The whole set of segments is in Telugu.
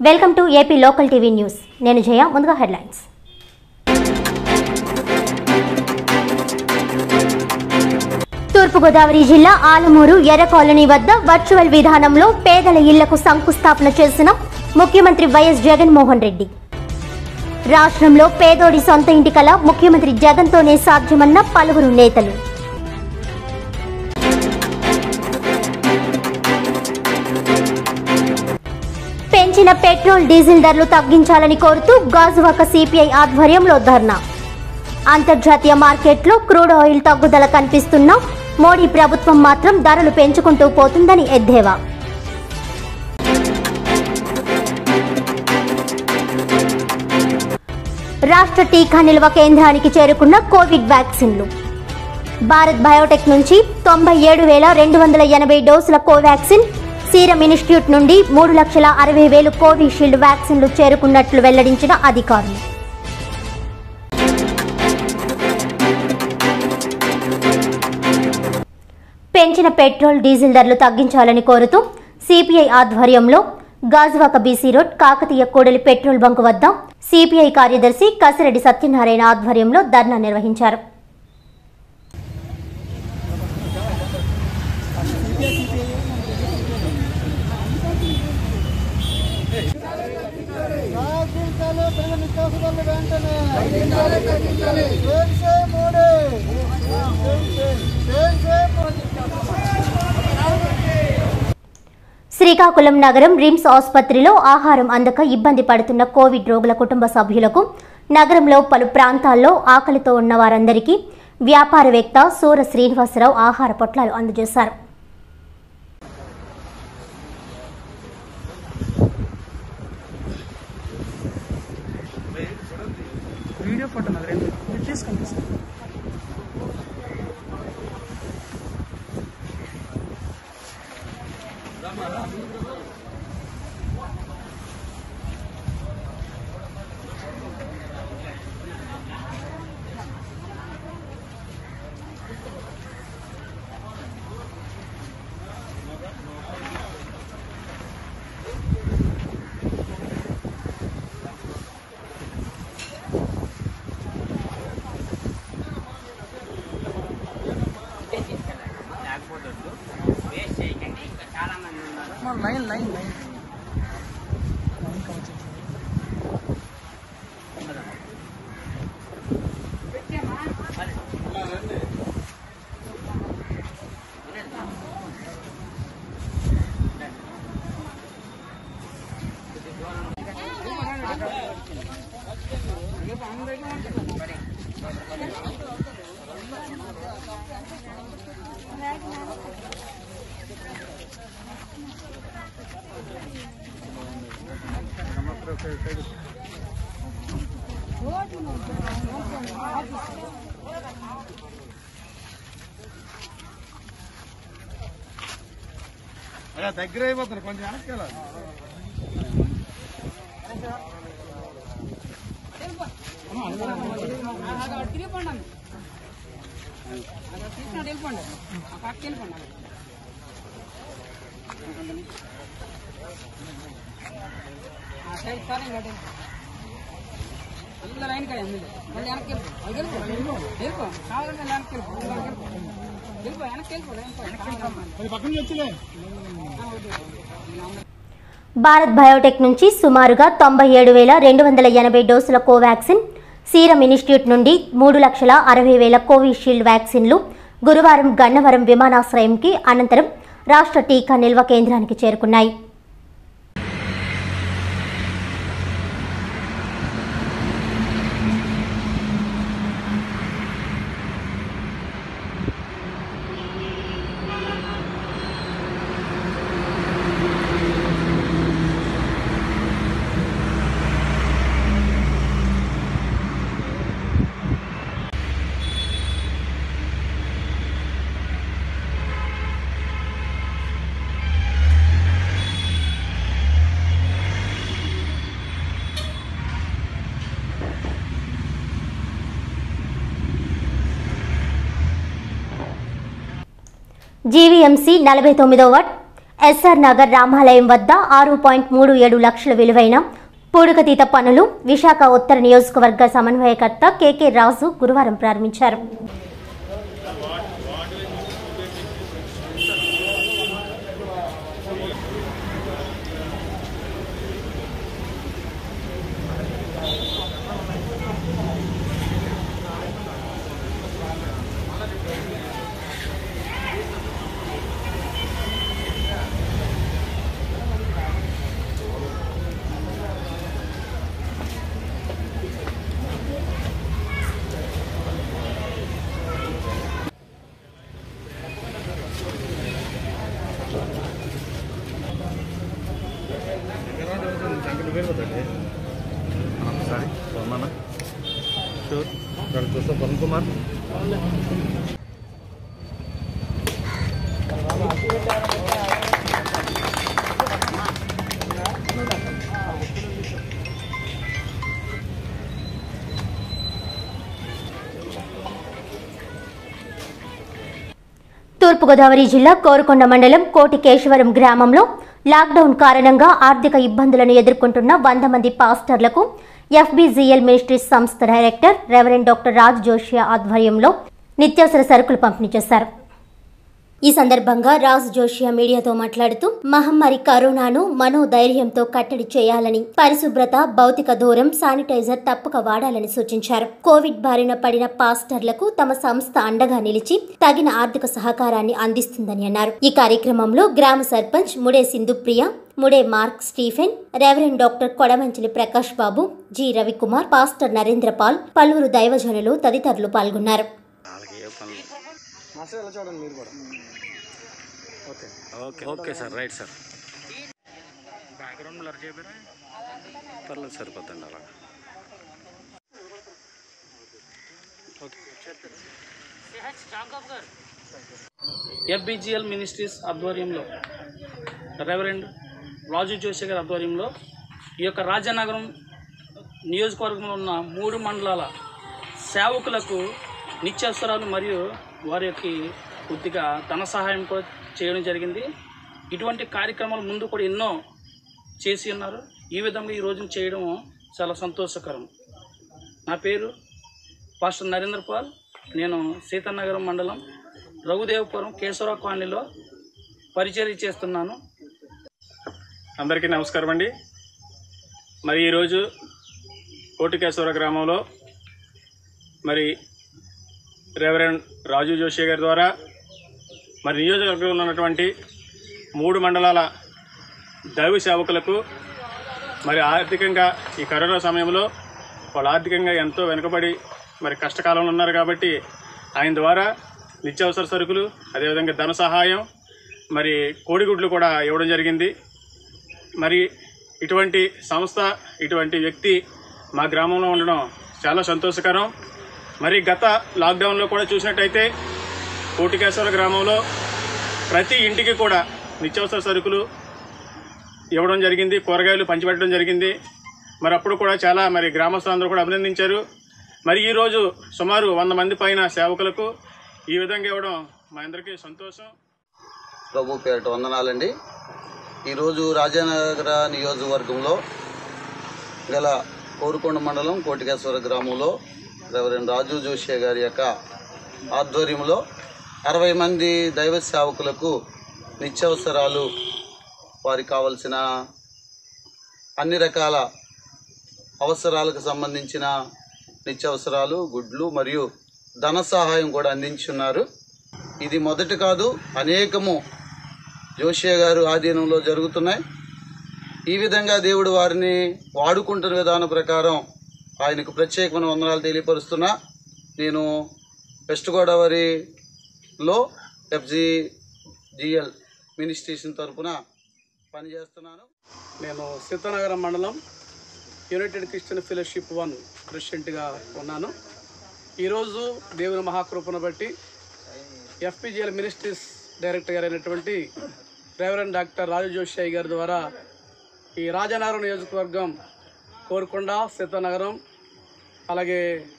Welcome to AP local TV news నేను జయ ముందుగా హెడ్లైన్స్ తూర్పుగోదావరి జిల్లా ఆలమూరు ఎర్ర కాలనీ వద్ద వర్చువల్ విధానంలో పేదల ఇళ్లకు శంకుస్థాపన చేసిన ముఖ్యమంత్రి వైఎస్ జగన్మోహన్ రెడ్డి రాష్ట్రంలో పేదోడి సొంత ఇంటి కల ముఖ్యమంత్రి జగన్తోనే సాధ్యమన్న పలువురు నేతలు పెంచిన పెట్రోల్ డీజిల్ ధరలు తగ్గించాలని కోరుతూ గాజువాక సిపిఐ ఆధ్వర్యంలో ధర్నా అంతర్జాతీయ మార్కెట్లో క్రూడ్ ఆయిల్ తగ్గుదల కనిపిస్తున్నా మోడీ ప్రభుత్వం మాత్రం ధరలు పెంచుకుంటూ పోతుందని ఎద్దేవా రాష్ట్ర టీకా నిల్వ కేంద్రానికి చేరుకున్న కోవిడ్ వ్యాక్సిన్లు భారత్ బయోటెక్ నుంచి తొంభై ఏడు వేల రెండు వందల ఎనభై డోసుల కోవాక్సిన్ సీరం ఇన్స్టిట్యూట్ నుండి మూడు లక్షల అరవై వేలు కోవిషీల్డ్ వ్యాక్సిన్లు చేరుకున్నట్లు వెల్లడించిన అధికారులు పెంచిన పెట్రోల్ డీజిల్ ధరలు తగ్గించాలని కోరుతూ సిపిఐ ఆధ్వర్యంలో గాజువాక బీసీ రోడ్ కాకతీయ కూడలి పెట్రోల్ బంక్ వద్ద సిపిఐ కార్యదర్శి కసిరెడ్డి సత్యనారాయణ ఆధ్వర్యంలో ధర్నా నిర్వహించారు తగ్గించాలి ప్రజల నిత్యావసరాలు వెంటనే చేసే మోడీ చేసే మోడీ శ్రీకాకుళం నగరం రిమ్స్ ఆసుపత్రిలో ఆహారం అందక ఇబ్బంది పడుతున్న కోవిడ్ రోగుల కుటుంబ సభ్యులకు నగరంలో పలు ప్రాంతాల్లో ఆకలితో ఉన్న వారందరికీ వ్యాపారవేత్త సూర శ్రీనివాసరావు ఆహార పొట్లాలు అందజేశారు వీడియో ఫోటో నాకు రెండు ఇది తీసుకొని సార్ మన line line line line cover చేయండి. అలా దగ్గర అయిపోతుంది కొంచెం వెనక్కి వెళ్ళాలి లైన్ కదా మళ్ళీ వెనక్కి వెళ్ళిపో వెళ్ళిపో వెళ్ళిపో కావాలంటే వెనక్కి వెళ్ళిపో వెళ్ళిపో వెనక్కి వెళ్ళిపో అది పక్కన వచ్చిలే భారత్ బయోటెక్ నుంచి సుమారుగా తొంభై ఏడు వేల రెండు వందల ఎనభై డోసుల కోవాక్సిన్ సీరం ఇన్స్టిట్యూట్ నుండి మూడు లక్షల అరవై వేల కోవిషీల్డ్ వ్యాక్సిన్లు గురువారం గన్నవరం విమానాశ్రయంకి అనంతరం రాష్ట్ర టీకా నిల్వ కేంద్రానికి చేరుకున్నాయి జీవీఎంసీ నలభై తొమ్మిదో వార్డ్ ఎస్ఆర్ నగర్ రామాలయం వద్ద ఆరు పాయింట్ మూడు ఏడు లక్షల విలువైన పూడికతీత పనులు విశాఖ ఉత్తర నియోజకవర్గ సమన్వయకర్త కెకే రాజు గురువారం ప్రారంభించారు ఒకసారి వర్మన్న షూర్ ఇక్కడ చూస్తాం వరుణ్ కుమార్ తూర్పుగోదావరి జిల్లా కోరుకొండ మండలం కోటి కేశవరం గ్రామంలో లాక్డౌన్ కారణంగా ఆర్థిక ఇబ్బందులను ఎదుర్కొంటున్న వంద మంది పాస్టర్లకు ఎఫ్బీజీఎల్ మినిస్ట్రీస్ సంస్థ director reverend doctor Raj Josiah ఆధ్వర్యంలో నిత్యావసర సరుకులు పంపిణీ చేశారు ఈ సందర్భంగా రాజ్ జోషియా మీడియాతో మాట్లాడుతూ మహమ్మారి కరోనాను మనోధైర్యంతో కట్టడి చేయాలని పరిశుభ్రత భౌతిక దూరం శానిటైజర్ తప్పక వాడాలని సూచించారు కోవిడ్ బారిన పడిన పాస్టర్లకు తమ సంస్థ అండగా నిలిచి తగిన ఆర్థిక సహకారాన్ని అందిస్తుందని అన్నారు ఈ కార్యక్రమంలో గ్రామ sarpanch Mude Sindhupriya Mude Mark Stephen reverend doctor Kodamanchili Prakash Babu G Ravikumar pastor Narendrapal పలువురు దైవజనులు తదితరులు పాల్గొన్నారు మాస్టర్ ఎలా చూడండి మీరు కూడా okay okay okay sir right sir background blur చేయబోరా పర్లేదు సరిపోతుంది అలా ఎఫ్బిజిఎల్ మినిస్ట్రీస్ ఆధ్వర్యంలో రెవరెండ్ రాజు జోషి గారి ఆధ్వర్యంలో ఈ యొక్క రాజనగరం నియోజకవర్గంలో ఉన్న మూడు మండలాల సేవకులకు నిత్యావసరాలు మరియు వారి యొక్క కొద్దిగా ధన సహాయం కూడా చేయడం జరిగింది ఇటువంటి కార్యక్రమాలు ముందు కూడా ఎన్నో చేసి ఉన్నారు ఈ విధంగా ఈ రోజున చేయడం చాలా సంతోషకరం నా పేరు పాస్టర్ నరేంద్ర పాల్ నేను సీతానగరం మండలం రఘుదేవపురం కేశవరావు కాలనీలో పరిచర్య చేస్తున్నాను అందరికీ నమస్కారం అండి మరి ఈరోజు కోటికేశ్వర గ్రామంలో మరి రెవరెండ్ రాజు జోషి గారి ద్వారా మరి నియోజకవర్గంలో ఉన్నటువంటి మూడు మండలాల దైవ సేవకులకు మరి ఆర్థికంగా ఈ కరోనా సమయంలో వాళ్ళు ఆర్థికంగా ఎంతో వెనుకబడి మరి కష్టకాలంలో ఉన్నారు కాబట్టి ఆయన ద్వారా నిత్యావసర సరుకులు అదేవిధంగా ధన సహాయం మరి కోడిగుడ్లు కూడా ఇవ్వడం జరిగింది మరి ఇటువంటి సంస్థ ఇటువంటి వ్యక్తి మా గ్రామంలో ఉండడం చాలా సంతోషకరం మరి గత లాక్డౌన్లో కూడా చూసినట్టయితే కోటికేశ్వర గ్రామంలో ప్రతి ఇంటికి కూడా నిత్యావసర సరుకులు ఇవ్వడం జరిగింది కూరగాయలు పంచిపెట్టడం జరిగింది మరి అప్పుడు కూడా చాలా మరి గ్రామస్తులందరూ కూడా అభినందించారు మరి ఈరోజు సుమారు వంద మంది పైన సేవకులకు ఈ విధంగా ఇవ్వడం మా అందరికీ సంతోషం ప్రభు పేరిట వందనాలండి ఈరోజు రాజానగర నియోజకవర్గంలో గల కోరుకొండ మండలం కోటికేశ్వర గ్రామంలో రెవరెండ్ రాజు జోషి గారి యొక్క ఆధ్వర్యంలో అరవై మంది దైవ సేవకులకు నిత్యావసరాలు వారికి కావలసిన అన్ని రకాల అవసరాలకు సంబంధించిన నిత్యావసరాలు గుడ్లు మరియు ధన సహాయం కూడా అందించున్నారు ఇది మొదటి కాదు అనేకము జోషియా గారు ఆధీనంలో జరుగుతున్నాయి ఈ విధంగా దేవుడు వారిని వాడుకుంటున్న విధానం ప్రకారం ఆయనకు ప్రత్యేకమైన వందనాలు తెలియపరుస్తున్నా నేను వెస్ట్ గోదావరిలో ఎఫ్జి జిఎల్ మినిస్ట్రేషన్ తరపున పనిచేస్తున్నాను నేను సీతానగరం మండలం యునైటెడ్ క్రిస్టియన్ ఫెలోషిప్ వన్ ప్రెసిడెంట్గా ఉన్నాను ఈరోజు దేవుని మహాకృపను బట్టి ఎఫ్పిజిఎల్ మినిస్ట్రీస్ డైరెక్టర్ గారు అయినటువంటి రెవరెండ్ డాక్టర్ రాజు జోషి గారి ద్వారా ఈ రాజనగరం నియోజకవర్గం కోరుకొండ సీతానగరం అలాగే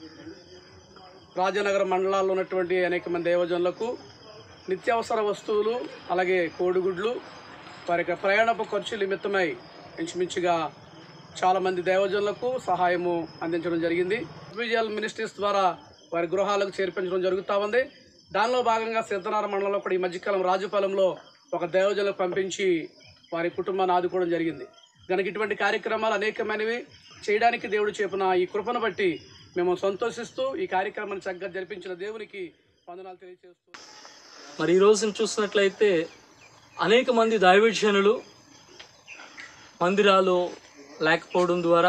రాజనగరం మండలాల్లో ఉన్నటువంటి అనేక మంది దేవజనులకు నిత్యావసర వస్తువులు అలాగే కోడిగుడ్లు వారి యొక్క ప్రయాణపు ఖర్చు నిమిత్తమై ఇంచుమించుగా చాలామంది దైవజనులకు సహాయము అందించడం జరిగింది విజువల్ మినిస్ట్రీస్ ద్వారా వారి గృహాలకు చేర్పించడం జరుగుతూ ఉంది దానిలో భాగంగా సిద్ధనార మండలంలో కూడా ఈ మధ్యకాలం రాజుపాలెంలో ఒక దైవజనులకు పంపించి వారి కుటుంబాన్ని ఆదుకోవడం జరిగింది కనుక ఇటువంటి కార్యక్రమాలు అనేకమైనవి చేయడానికి దేవుడు చెప్పిన ఈ కృపను బట్టి మేము సంతోషిస్తూ ఈ కార్యక్రమాన్ని చక్కగా జరిపించిన దేవునికి వందనాలు తెలియజేస్తూ మరి ఈ రోజున చూసినట్లయితే అనేక మంది దైవజనులు మందిరాలు లేకపోవడం ద్వారా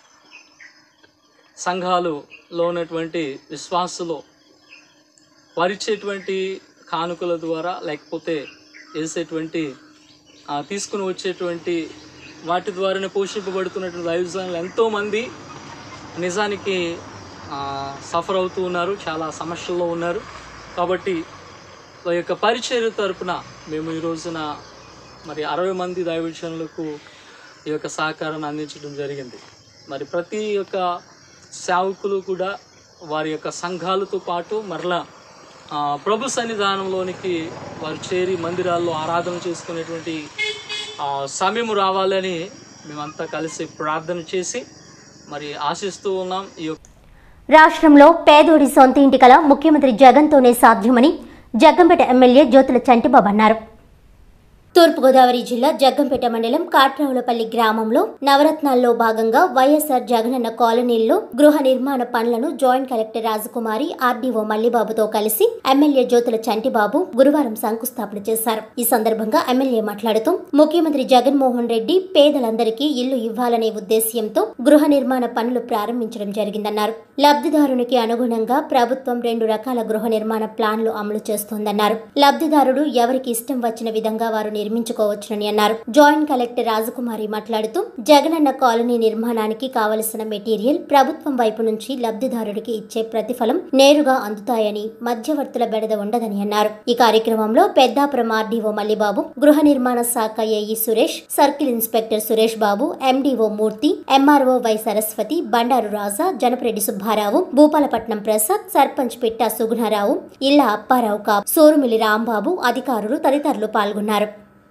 సంఘాలులో ఉన్నటువంటి విశ్వాసులు వారిచ్చేటువంటి కానుకల ద్వారా లేకపోతే వేసేటువంటి ఆ, తీసుకుని వచ్చేటువంటి వాటి ద్వారానే పోషింపబడుతున్నటువంటి దైవజనులు ఎంతోమంది నిజానికి సఫర్ అవుతూ ఉన్నారు చాలా సమస్యల్లో ఉన్నారు కాబట్టి వారి యొక్క పరిచర్య తరపున మేము ఈ రోజున మరి అరవై మంది దైవజనులకు ఈ యొక్క సహకారాన్ని అందించడం జరిగింది మరి ప్రతి ఒక్క సేవకులు కూడా వారి యొక్క సంఘాలతో పాటు మరలా ఆ, ప్రభు సన్నిధానంలోనికి వారు చేరి మందిరాల్లో ఆరాధన చేసుకునేటువంటి ఆ, సమయం రావాలని మేమంతా కలిసి ప్రార్థన చేసి మరి ఆశిస్తూ ఉన్నాం ఈ యొక్క రాష్ట్రంలో పేదోడి సొంత ఇంటి కల ముఖ్యమంత్రి జగన్తోనే సాధ్యమని జగ్గంపేట ఎమ్మెల్యే జ్యోతుల చంటిబాబు అన్నారు తూర్పుగోదావరి జిల్లా జగ్గంపేట మండలం కాట్రావులపల్లి గ్రామంలో నవరత్నాల్లో భాగంగా వైఎస్ఆర్ జగనన్న కాలనీల్లో గృహ నిర్మాణ పనులను జాయింట్ కలెక్టర్ రాజకుమారి ఆర్డీఓ మల్లిబాబుతో కలిసి ఎమ్మెల్యే జ్యోతుల చంటిబాబు గురువారం శంకుస్థాపన చేశారు ఈ సందర్భంగా ఎమ్మెల్యే మాట్లాడుతూ ముఖ్యమంత్రి జగన్మోహన్ రెడ్డి పేదలందరికీ ఇల్లు ఇవ్వాలనే ఉద్దేశ్యంతో గృహ నిర్మాణ పనులు ప్రారంభించడం జరిగిందన్నారు లబ్ధిదారునికి అనుగుణంగా ప్రభుత్వం రెండు రకాల గృహ నిర్మాణ ప్లాన్లు అమలు చేస్తోందన్నారు లబ్ధిదారుడు ఎవరికి ఇష్టం వచ్చిన విధంగా వారు నిర్మించుకోవచ్చునని అన్నారు జాయింట్ కలెక్టర్ రాజకుమారి మాట్లాడుతూ జగనన్న కాలనీ నిర్మాణానికి కావలసిన మెటీరియల్ ప్రభుత్వం వైపు నుంచి లబ్ధిదారుడికి ఇచ్చే ప్రతిఫలం నేరుగా అందుతాయని మధ్యవర్తుల బెడద ఉండదని అన్నారు ఈ కార్యక్రమంలో పెద్దాపురం ఆర్డీఓ మల్లిబాబు గృహ నిర్మాణ శాఖ AE Suresh circle inspector Suresh Babu MDO Murthy MRO Y Saraswathi Bandaru Raja Janapareddy Subbarao Bhupalapatnam Prasad sarpanch Pitta Sugunarao Illa Apparao కా సోరుమిల్లి రాంబాబు అధికారులు తదితరులు పాల్గొన్నారు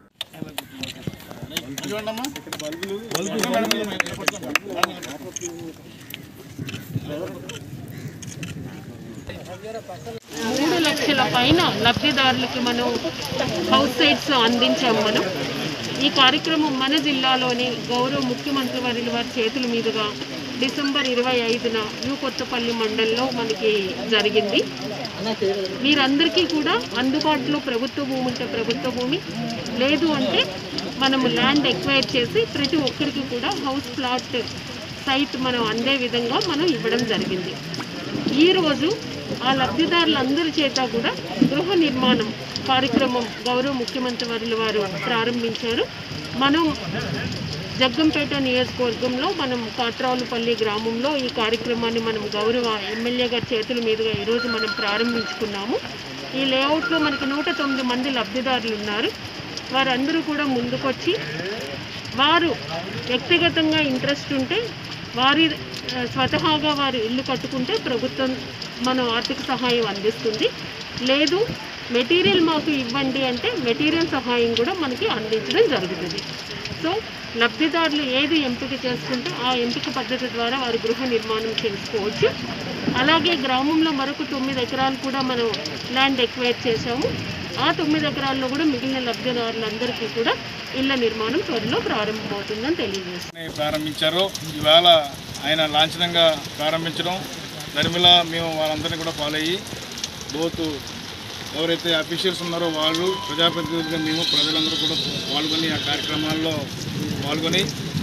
మూడు లక్షల పైన లబ్ధిదారులకి మనం హౌస్ సైట్స్ అందించాం మనం ఈ కార్యక్రమం మన జిల్లాలోని గౌరవ ముఖ్యమంత్రి వర్యుల వారి చేతుల మీదుగా డిసెంబర్ ఇరవై ఐదున యూ కొత్తపల్లి మండలంలో మనకి జరిగింది మీరందరికీ కూడా అందుబాటులో ప్రభుత్వ భూమి ఉంటే ప్రభుత్వ భూమి లేదు అంటే మనము ల్యాండ్ ఎక్వైర్ చేసి ప్రతి ఒక్కరికి కూడా హౌస్ ప్లాట్ సైట్ మనం అందే విధంగా మనం ఇవ్వడం జరిగింది ఈరోజు ఆ లబ్ధిదారులందరి చేత కూడా గృహ నిర్మాణం కార్యక్రమం గౌరవ ముఖ్యమంత్రి వర్యుల వారు ప్రారంభించారు మనం జగ్గంపేట నియోజకవర్గంలో మనం కాట్రావులపల్లి గ్రామంలో ఈ కార్యక్రమాన్ని మనం గౌరవ ఎమ్మెల్యే గారి చేతుల మీదుగా ఈరోజు మనం ప్రారంభించుకున్నాము ఈ లేఅవుట్లో మనకి నూట తొమ్మిది మంది లబ్ధిదారులు ఉన్నారు వారందరూ కూడా ముందుకొచ్చి వారు వ్యక్తిగతంగా ఇంట్రెస్ట్ ఉంటే వారి ఆ, స్వతహాగా వారు ఇల్లు కట్టుకుంటే ప్రభుత్వం మనం ఆర్థిక సహాయం అందిస్తుంది లేదు మెటీరియల్ మాకు ఇవ్వండి అంటే మెటీరియల్ సహాయం కూడా మనకి అందించడం జరుగుతుంది సో లబ్ధిదారులు ఏది ఎంపిక చేసుకుంటే ఆ ఎంపిక పద్ధతి ద్వారా వారు గృహ నిర్మాణం చేసుకోవచ్చు అలాగే గ్రామంలో మరొక తొమ్మిది ఎకరాలు కూడా మనం ల్యాండ్ ఎక్వైర్ చేశాము ఆ తొమ్మిది ఎకరాల్లో కూడా మిగిలిన లబ్ధిదారులందరికీ కూడా ఇళ్ల నిర్మాణం త్వరలో ప్రారంభమవుతుందని తెలియజేస్తుంది ప్రారంభించారో ఇవాళ ఆయన లాంఛనంగా ప్రారంభించడం దరిమిల మేము వాళ్ళందరినీ కూడా ఫాలో అయ్యి బోత్ ఎవరైతే అఫీషియల్స్ ఉన్నారో వాళ్ళు ప్రజాప్రతినిధులుగా మేము ప్రజలందరూ కూడా పాల్గొని ఆ కార్యక్రమాల్లో పాల్గొని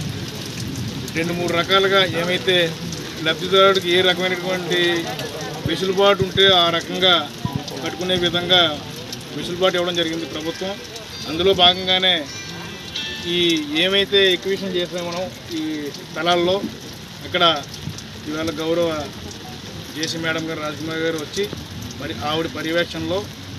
రెండు మూడు రకాలుగా ఏమైతే లబ్ధిదారుడికి ఏ రకమైనటువంటి వెసులుబాటు ఉంటే ఆ రకంగా కట్టుకునే విధంగా వెసులుబాటు ఇవ్వడం జరిగింది ప్రభుత్వం అందులో భాగంగానే ఈ ఏమైతే ఎక్విషన్ చేసామో మనం ఈ స్థలాల్లో అక్కడ ఇవాళ గౌరవ జేసీ మేడం గారు రాజకుమారి గారు వచ్చి మరి ఆవిడ పర్యవేక్షణలో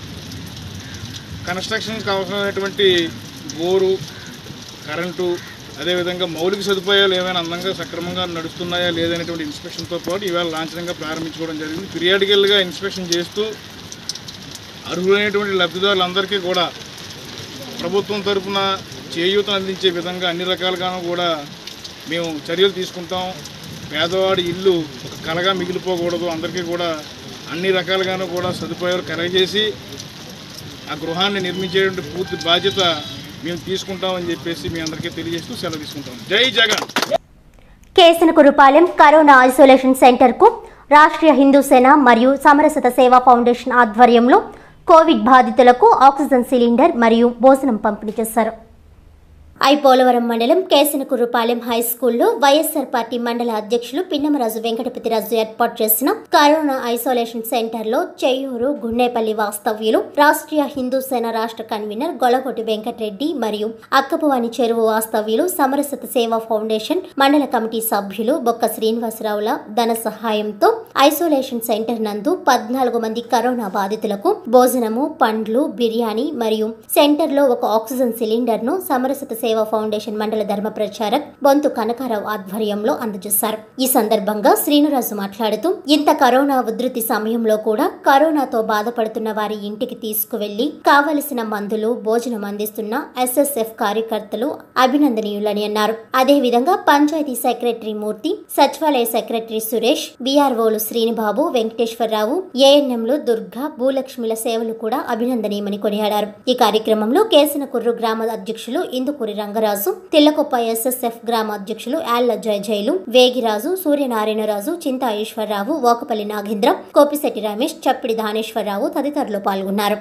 కన్స్ట్రక్షన్ కావాల్సినటువంటి బోరు కరెంటు అదేవిధంగా మౌలిక సదుపాయాలు ఏమైనా అందంగా సక్రమంగా నడుస్తున్నాయా లేదనేటువంటి ఇన్స్పెక్షన్తో పాటు ఇవాళ లాంఛనంగా ప్రారంభించుకోవడం జరిగింది పీరియాడికల్గా ఇన్స్పెక్షన్ చేస్తూ అర్హులైనటువంటి లబ్ధిదారులందరికీ కూడా ప్రభుత్వం తరఫున చేయూత అందించే విధంగా అన్ని రకాలుగాను కూడా మేము చర్యలు తీసుకుంటాం పేదవాడి ఇల్లు ఒక కలగా మిగిలిపోకూడదు అందరికీ కూడా అన్ని రకాలుగాను కూడా సదుపాయాలు కలగజేసి ఆ గృహాన్ని నిర్మించేటువంటి పూర్తి బాధ్యత మేము తీసుకుంటామని చెప్పేసి మీ అందరికీ తెలియజేస్తూ సెలవు తీసుకుంటాం జై జగన్ కేసనకురుపాలెం కరోనా ఐసోలేషన్ సెంటర్కు రాష్ట్రీయ హిందూ సేన మరియు సమరసత సేవా ఫౌండేషన్ ఆధ్వర్యంలో కోవిడ్ బాధితులకు ఆక్సిజన్ సిలిండర్ మరియు భోజనం పంపిణీ చేశారు ఐ పోలవరం మండలం కేసనకుర్రుపాలెం హై స్కూల్లో వైఎస్ఆర్ పార్టీ మండల అధ్యక్షులు పిన్నమరాజు వెంకటపతిరాజు ఏర్పాటు చేసిన కరోనా ఐసోలేషన్ సెంటర్లో చెయ్యూరు గుండేపల్లి వాస్తవ్యులు రాష్ట్రీయ హిందూ సేన రాష్ట్ర కన్వీనర్ గొలగొట్టి వెంకటరెడ్డి మరియు అక్కపవాని చెరువు వాస్తవ్యులు సమరసత సేవా ఫౌండేషన్ మండల కమిటీ సభ్యులు బొక్క శ్రీనివాసరావుల ధన సహాయంతో ఐసోలేషన్ సెంటర్ నందు పద్నాలుగు మంది కరోనా బాధితులకు భోజనము పండ్లు బిర్యానీ మరియు సెంటర్లో ఒక ఆక్సిజన్ సిలిండర్ ను సమరసత సేవా ఫౌండేషన్ మండల ధర్మ ప్రచారక్ బొంతు కనకారావు ఆధ్వర్యంలో అందజేశారు ఈ సందర్భంగా శ్రీనురాజు మాట్లాడుతూ ఇంత కరోనా ఉధృతి సమయంలో కూడా కరోనాతో బాధపడుతున్న వారి ఇంటికి తీసుకువెళ్లి కావలసిన మందులు భోజనం అందిస్తున్న ఎస్ఎస్ఎఫ్ కార్యకర్తలు అభినందనీయులని అన్నారు అదేవిధంగా పంచాయతీ సెక్రటరీ మూర్తి సచివాలయ సెక్రటరీ సురేష్ బీఆర్ఓలు శ్రీనిబాబు వెంకటేశ్వరరావు ఏఎన్ఎంలు దుర్గా భూలక్ష్మిల సేవలు కూడా అభినందనీయమని కొనియాడారు ఈ కార్యక్రమంలో కేసనకుర్రు గ్రామ అధ్యక్షులు ఇందుకూరి రంగరాజు తిల్లకొప్ప ఎస్ఎస్ఎఫ్ గ్రామ అధ్యక్షులు యాళ్ల జయజైలు వేగిరాజు సూర్యనారాయణరాజు చింతా ఈశ్వరరావు ఓకపల్లి నాగేంద్ర కోపిశెట్టి రమేష్ చప్పిడి దానేశ్వరరావు తదితరులు పాల్గొన్నారు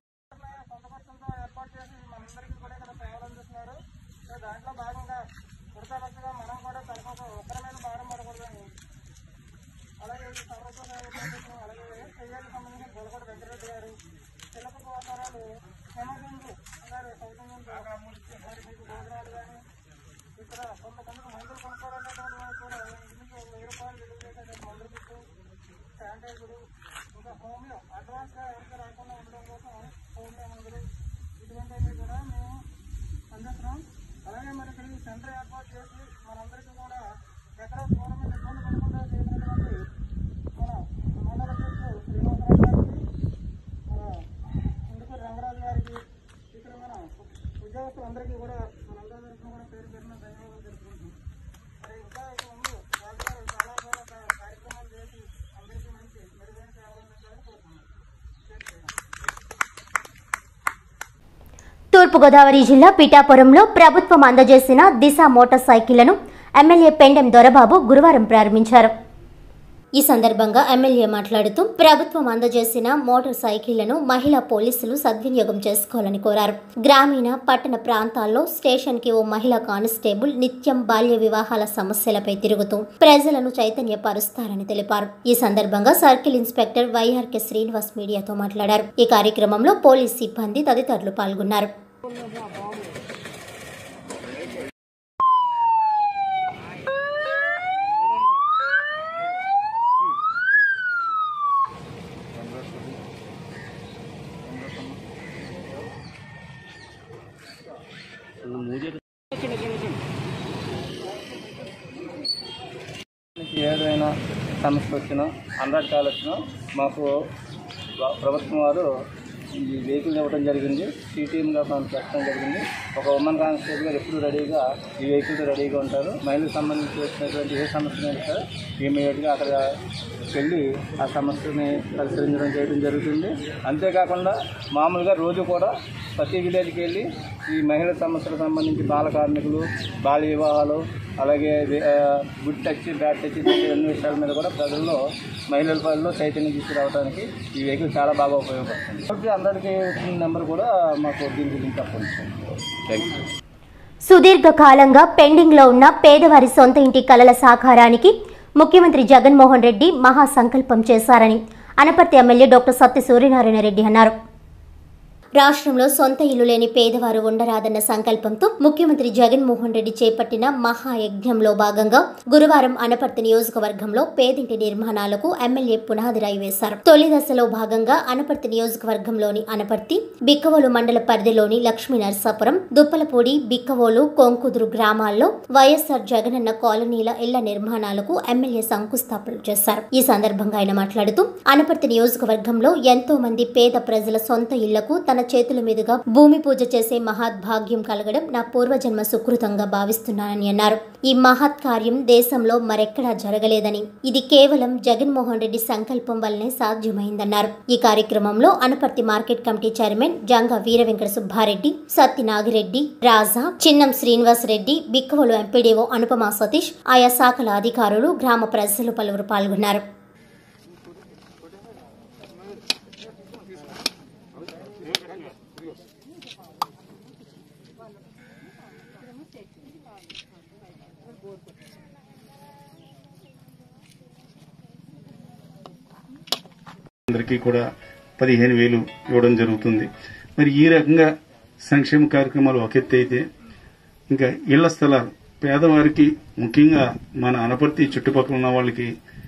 దాంట్లో భాగంగా వృతాపక్షగా మనం కూడా తలకొక ఒక్కరమైన భారం పడకూడదని అలాగే ఈ సర్వస్వ అలాగే చెయ్యాలి సంబంధించిన గొలగొడ వెంకటరెడ్డి గారు పిల్లక గోపారాలు హేమబిందు గారు సౌజన్యంతో మరి మీకు భోజనాలు కానీ ఇక్కడ కొంతమందికి మందులు కొనుక్కోవాలనేటువంటి వాళ్ళు కూడా ఇంటికి ఒక వెయ్యి రూపాయలు విలువ చేసేటువంటి మందులు కిట్టు శానిటైజరు ఇంకా హోమియో అడ్వాన్స్గా ఎవరికి రాకుండా ఉండడం కోసం హోమియో మందులు ఇటువంటివి కూడా మేము అందిస్తున్నాం అలాగే మరి ఇక్కడ ఈ సెంటర్ ఏర్పాటు చేసి మనందరికీ కూడా ఎక్కడ దూరం మీద ఇబ్బంది పడకుండా చేసినటువంటి మన మండల అధ్యక్షుడు శ్రీనివాసరావు గారికి మన ఇందుకూరి రంగరాజు గారికి ఇక్కడ మన ఉద్యోగస్తులందరికీ కూడా మనందరి తరఫున కూడా పేరు పేరున ధన్యవాదాలు తెలుపుకుంటున్నాం మరి ఇంకా ఇక ముందు రాజుగారు చాలా చాలా కార్యక్రమాలు చేసి అందరికీ మంచి మెరుగైన సేవలు అందించాలని కోరుతున్నాం తూర్పుగోదావరి జిల్లా పిఠాపురంలో ప్రభుత్వం అందజేసిన దిశ మోటార్ సైకిళ్లను ఎమ్మెల్యే పెండెం దొరబాబు గురువారం ప్రారంభించారు ఈ సందర్భంగా ఎమ్మెల్యే మాట్లాడుతూ ప్రభుత్వం అందజేసిన మోటార్ సైకిళ్లను మహిళా పోలీసులు సద్వినియోగం చేసుకోవాలని కోరారు గ్రామీణ పట్టణ ప్రాంతాల్లో స్టేషన్ కి ఓ మహిళా కానిస్టేబుల్ నిత్యం బాల్య వివాహాల సమస్యలపై తిరుగుతూ ప్రజలను చైతన్యపరుస్తారని తెలిపారు ఈ సందర్భంగా సర్కిల్ ఇన్స్పెక్టర్ వైఆర్కే శ్రీనివాస్ మీడియాతో మాట్లాడారు ఈ కార్యక్రమంలో పోలీస్ సిబ్బంది తదితరులు పాల్గొన్నారు నుంచి ఏదైనా సమస్య వచ్చినా హండ్రెడ్ కాల్ వచ్చినా మాకు ప్ర- ప్రభుత్వం వారు ఈ వెహికల్ ఇవ్వడం జరిగింది సిటీఎంగా మనం పెట్టడం జరిగింది ఒక ఉమెన్ కానిస్టేబుల్ గారు ఎప్పుడు రెడీగా ఈ వెహికల్ రెడీగా ఉంటారు మహిళలకు సంబంధించి వచ్చినటువంటి ఏ సమస్య అయినా సరే ఇమీడియట్గా అక్కడ వెళ్ళి ఆ సమస్యని పరిశీలించడం చేయడం జరుగుతుంది అంతేకాకుండా మామూలుగా రోజు కూడా ప్రతి విలేజ్కి వెళ్ళి ఈ మహిళా సమస్యలకు సంబంధించి బాల కార్మికులు బాల్య వివాహాలు అలాగే వి- ఆ, గుడ్ టచ్ బ్యాడ్ టచ్ ఇటువంటి అన్ని విషయాల మీద కూడా ప్రజల్లో మహిళల పనుల్లో చైతన్యం తీసుకురావడానికి ఈ వెహికల్ చాలా బాగా ఉపయోగపడుతుంది కాబట్టి అందరికీ వచ్చిన నెంబర్ కూడా మాకు దీని గురించి చెప్పండి థ్యాంక్ యూ సుదీర్ఘకాలంగా పెండింగ్లో ఉన్న పేదవారి సొంత ఇంటి కలల సాకారానికి ముఖ్యమంత్రి జగన్మోహన్ రెడ్డి మహాసంకల్పం చేశారని అనపర్తి ఎమ్మెల్యే డాక్టర్ సత్య సూర్యనారాయణ రెడ్డి అన్నారు రాష్ట్రంలో సొంత ఇల్లు లేని పేదవారు ఉండరాదన్న సంకల్పంతో ముఖ్యమంత్రి జగన్మోహన్ రెడ్డి చేపట్టిన మహాయజ్ఞంలో భాగంగా గురువారం అనపర్తి నియోజకవర్గంలో పేదింటి నిర్మాణాలకు ఎమ్మెల్యే పునాది రాయి వేశారు తొలి దశలో భాగంగా అనపర్తి నియోజకవర్గంలోని అనపర్తి బిక్కవోలు మండల పరిధిలోని లక్ష్మీ నరసాపురం దుప్పలపూడి బిక్కవోలు కొంకుదురు గ్రామాల్లో వైఎస్ఆర్ జగనన్న కాలనీల ఇళ్ల నిర్మాణాలకు ఎమ్మెల్యే శంకుస్థాపన చేశారు ఈ సందర్భంగా ఆయన మాట్లాడుతూ అనపర్తి నియోజకవర్గంలో ఎంతో మంది పేద ప్రజల సొంత ఇళ్లకు తన చేతుల మీదుగా భూమి పూజ చేసే మహద్భాగ్యం కలగడం నా పూర్వజన్మ సుకృతంగా భావిస్తున్నానని అన్నారు ఈ మహత్ కార్యం దేశంలో మరెక్కడా జరగలేదని ఇది కేవలం జగన్మోహన్ రెడ్డి సంకల్పం వల్లనే సాధ్యమైందన్నారు ఈ కార్యక్రమంలో Anaparthi market committee chairman Janga Veera Venkata Subbareddy Satti Nagireddy Raja Chinnam Srinivas Reddy Bikkavolu MPDO Anupama Satish ఆయా శాఖల అధికారులు గ్రామ ప్రజలు పలువురు పాల్గొన్నారు అందరికీ కూడా పదిహేను వేలు ఇవ్వడం జరుగుతుంది మరి ఈ రకంగా సంక్షేమ కార్యక్రమాలు ఒక ఎత్తు అయితే ఇంకా ఇళ్ల స్థలాలు పేదవారికి ముఖ్యంగా మన అనపర్తి చుట్టుపక్కల ఉన్న వాళ్ళకి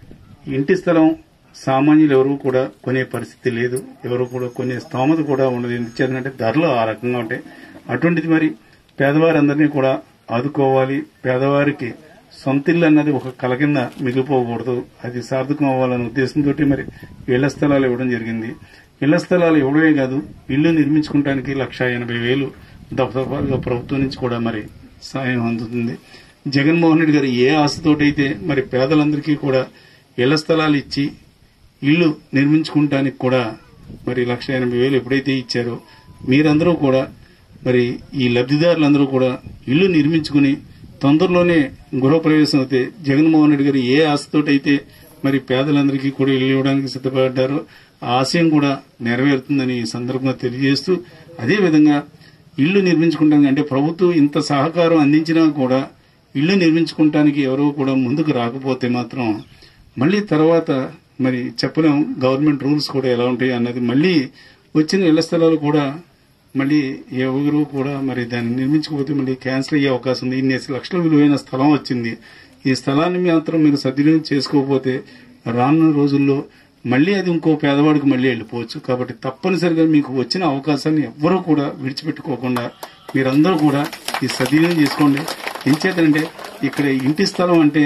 ఇంటి స్థలం సామాన్యులు ఎవరు కూడా కొనే పరిస్థితి లేదు ఎవరు కూడా కొనే స్తోమత కూడా ఉండదు ఎందుకంటే ధరలు ఆ రకంగా ఉంటాయి అటువంటిది మరి పేదవారందరినీ కూడా ఆదుకోవాలి పేదవారికి సొంత ఇల్లు అన్నది ఒక కల కింద మిగిలిపోకూడదు అది సార్థకం అవ్వాలనే ఉద్దేశంతో మరి ఇళ్ల స్థలాలు ఇవ్వడం జరిగింది ఇళ్ల స్థలాలు ఇవ్వడమే కాదు ఇల్లు నిర్మించుకోవడానికి లక్ష ఎనభై వేలు దఫదఫాలుగా ప్రభుత్వం నుంచి కూడా మరి సాయం అందుతుంది జగన్మోహన్ రెడ్డి గారు ఏ ఆశతోటైతే మరి పేదలందరికీ కూడా ఇళ్ల స్థలాలు ఇచ్చి ఇల్లు నిర్మించుకోవటానికి కూడా మరి లక్ష ఎనభై వేలు ఎప్పుడైతే ఇచ్చారో మీరందరూ కూడా మరి ఈ లబ్ధిదారులందరూ కూడా ఇల్లు నిర్మించుకుని తొందరలోనే గృహప్రవేశం అయితే జగన్మోహన్ రెడ్డి గారు ఏ ఆశతోటైతే మరి పేదలందరికీ కూడా ఇల్లు ఇవ్వడానికి సిద్ధపడ్డారో ఆ ఆశయం కూడా నెరవేరుతుందని ఈ సందర్భంగా తెలియజేస్తూ అదేవిధంగా ఇల్లు నిర్మించుకుంటానికి అంటే ప్రభుత్వం ఇంత సహకారం అందించినా కూడా ఇల్లు నిర్మించుకుంటానికి ఎవరో కూడా ముందుకు రాకపోతే మాత్రం మళ్ళీ తర్వాత మరి చెప్పలేం గవర్నమెంట్ రూల్స్ కూడా ఎలా ఉంటాయి అన్నది మళ్ళీ వచ్చిన ఇళ్ల స్థలాలు కూడా మళ్ళీ ఎవరు కూడా మరి దాన్ని నిర్మించకపోతే మళ్ళీ క్యాన్సిల్ అయ్యే అవకాశం ఉంది ఇన్ని లక్షల విలువైన స్థలం వచ్చింది ఈ స్థలాన్ని మాత్రం మీరు సద్వినియోగం చేసుకోకపోతే రానున్న రోజుల్లో మళ్ళీ అది ఇంకో పేదవాడికి మళ్ళీ వెళ్ళిపోవచ్చు కాబట్టి తప్పనిసరిగా మీకు వచ్చిన అవకాశాన్ని ఎవ్వరూ కూడా విడిచిపెట్టుకోకుండా మీరందరూ కూడా ఈ సద్వినియోగం చేసుకోండి ఎంచేతంటే ఇక్కడ ఇంటి స్థలం అంటే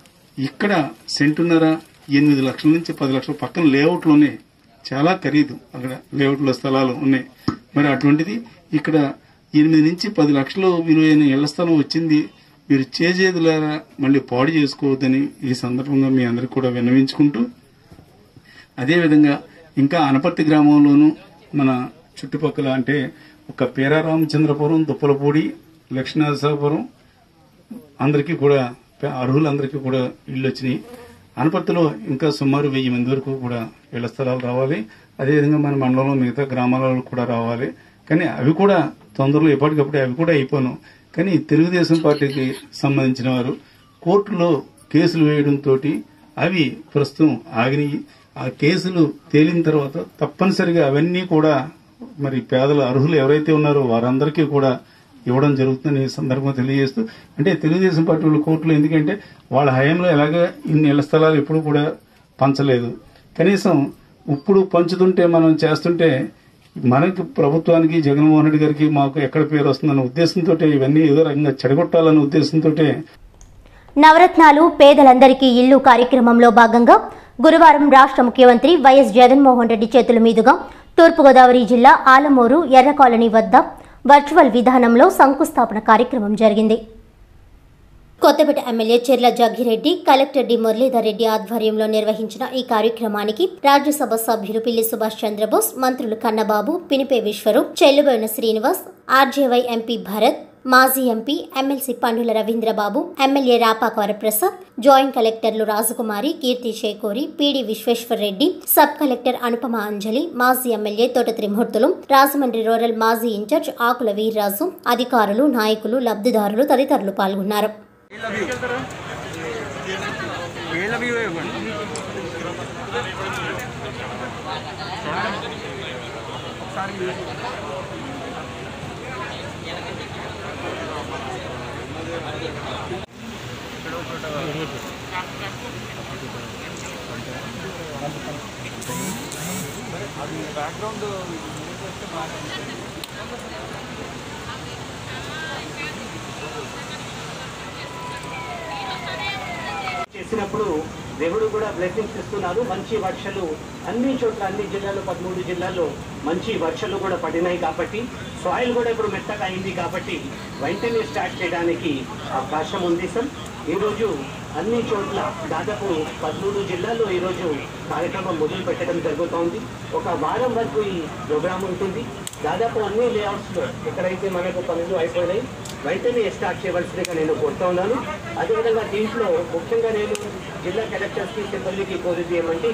ఇక్కడ సెంటున్నర ఎనిమిది లక్షల నుంచి పది లక్షల పక్కన లేఅవుట్లోనే చాలా ఖరీదు అక్కడ లేఅవుట్లో స్థలాలు ఉన్నాయి మరి అటువంటిది ఇక్కడ ఎనిమిది నుంచి పది లక్షలు విలువైన ఇళ్ల స్థలం వచ్చింది మీరు చేజేదులారా మళ్ళీ పాడు చేసుకోవద్దని ఈ సందర్భంగా మీ అందరికి కూడా విన్నవించుకుంటూ అదేవిధంగా ఇంకా అనపర్తి గ్రామంలోనూ మన చుట్టుపక్కల అంటే ఒక పేరారామచంద్రపురం దుప్పలపూడి లక్ష్మీనరసాపురం అందరికీ కూడా అర్హులందరికీ కూడా ఇళ్ళు వచ్చినాయి అనపర్తిలో ఇంకా సుమారు వెయ్యి మంది వరకు కూడా ఇళ్ల స్థలాలు రావాలి అదేవిధంగా మన మండలంలో మిగతా గ్రామాలలో కూడా రావాలి కానీ అవి కూడా తొందరలో ఎప్పటికప్పుడు అవి కూడా అయిపోను కానీ తెలుగుదేశం పార్టీకి సంబంధించిన వారు కోర్టులో కేసులు వేయడంతో అవి ప్రస్తుతం ఆగినాయి ఆ కేసులు తేలిన తర్వాత తప్పనిసరిగా అవన్నీ కూడా మరి పేదల అర్హులు ఎవరైతే ఉన్నారో వారందరికీ కూడా ఇవ్వడం జరుగుతుందని ఈ సందర్భంగా తెలియజేస్తూ అంటే తెలుగుదేశం పార్టీ వాళ్ళు కోర్టులో ఎందుకంటే వాళ్ళ హయాంలో ఎలాగ ఇన్ని ఇళ్ల స్థలాలు ఎప్పుడు కూడా పంచలేదు కనీసం ఇప్పుడు పంచుతుంటే మనం చేస్తుంటే మనకి ప్రభుత్వానికి జగన్మోహన్ రెడ్డి గారికి మాకు ఎక్కడ పేరు వస్తుందన్న ఉద్దేశంతో ఇవన్నీ ఏదో రకంగా చెడగొట్టాలన్న ఉద్దేశంతో నవరత్నాలు పేదలందరికీ ఇల్లు కార్యక్రమంలో భాగంగా గురువారం రాష్ట్ర ముఖ్యమంత్రి వైఎస్ జగన్మోహన్ రెడ్డి చేతుల మీదుగా తూర్పుగోదావరి జిల్లా ఆలమూరు ఎర్ర కాలనీ వద్ద వర్చువల్ విధానంలో శంకుస్థాపన కార్యక్రమం జరిగింది Kothapeta MLA Cherla Jaggireddy collector D Muralidhar Reddy ఆధ్వర్యంలో నిర్వహించిన ఈ కార్యక్రమానికి రాజ్యసభ సభ్యులు పిల్లి సుభాష్ చంద్రబోస్ మంత్రులు కన్నబాబు పినిపే విశ్వరు చెల్లుబోయిన శ్రీనివాస్ ఆర్జేవై ఎంపీ భరత్ మాజీ MP MLC Pandula Ravindrababu MLA Rapaka Varaprasad joint కలెక్టర్లు Rajakumari Keerthi Chekuri PD Visweswar Reddy sub collector Anupama Anjali మాజీ ఎమ్మెల్యే తోట త్రిమూర్తులు రాజమండ్రి రూరల్ మాజీ ఇన్ఛార్జ్ ఆకుల వీర్రాజు అధికారులు నాయకులు లబ్ధిదారులు తదితరులు పాల్గొన్నారు బ్యాక్గ్రౌండ్ చేసినప్పుడు దేవుడు కూడా బ్లెస్సింగ్స్ ఇస్తున్నారు మంచి వర్షాలు అన్ని చోట్ల అన్ని జిల్లాల్లో పదమూడు జిల్లాల్లో మంచి వర్షాలు కూడా పడినాయి కాబట్టి సాయిల్ కూడా ఇప్పుడు మెత్తగా అయింది కాబట్టి వెంటనే స్టార్ట్ చేయడానికి అవకాశం ఉంది సార్ ఈరోజు అన్ని చోట్ల దాదాపు పదమూడు జిల్లాల్లో ఈరోజు కార్యక్రమం మొదలు పెట్టడం జరుగుతోంది ఒక వారం వరకు ఈ ప్రోగ్రాం ఉంటుంది దాదాపు అన్ని లేఅవుట్స్లో ఎక్కడైతే మనకు పనులు అయిపోయినాయి వెంటనే స్టార్ట్ చేయవలసిందిగా నేను కోరుతా ఉన్నాను అదేవిధంగా దీంట్లో ముఖ్యంగా నేను జిల్లా కలెక్టర్స్కి సిబ్బందికి కోరేది ఏమంటే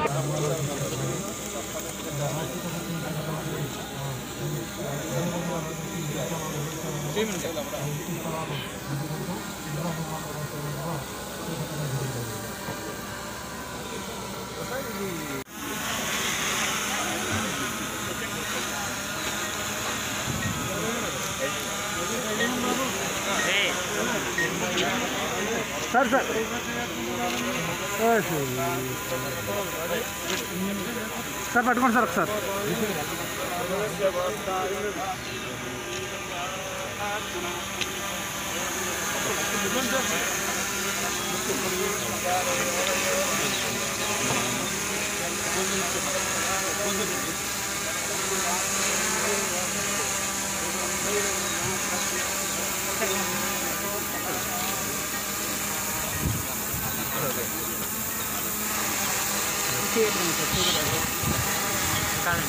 సార్ సార్ సార్ పట్టుకోండి సార్ ఒకసారి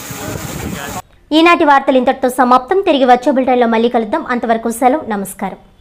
ఈనాటి వార్తలు ఇంతటితో సమాప్తం తిరిగి వచ్చే బులెటిన్లో మళ్ళీ కలుద్దాం అంతవరకు సెలవు నమస్కారం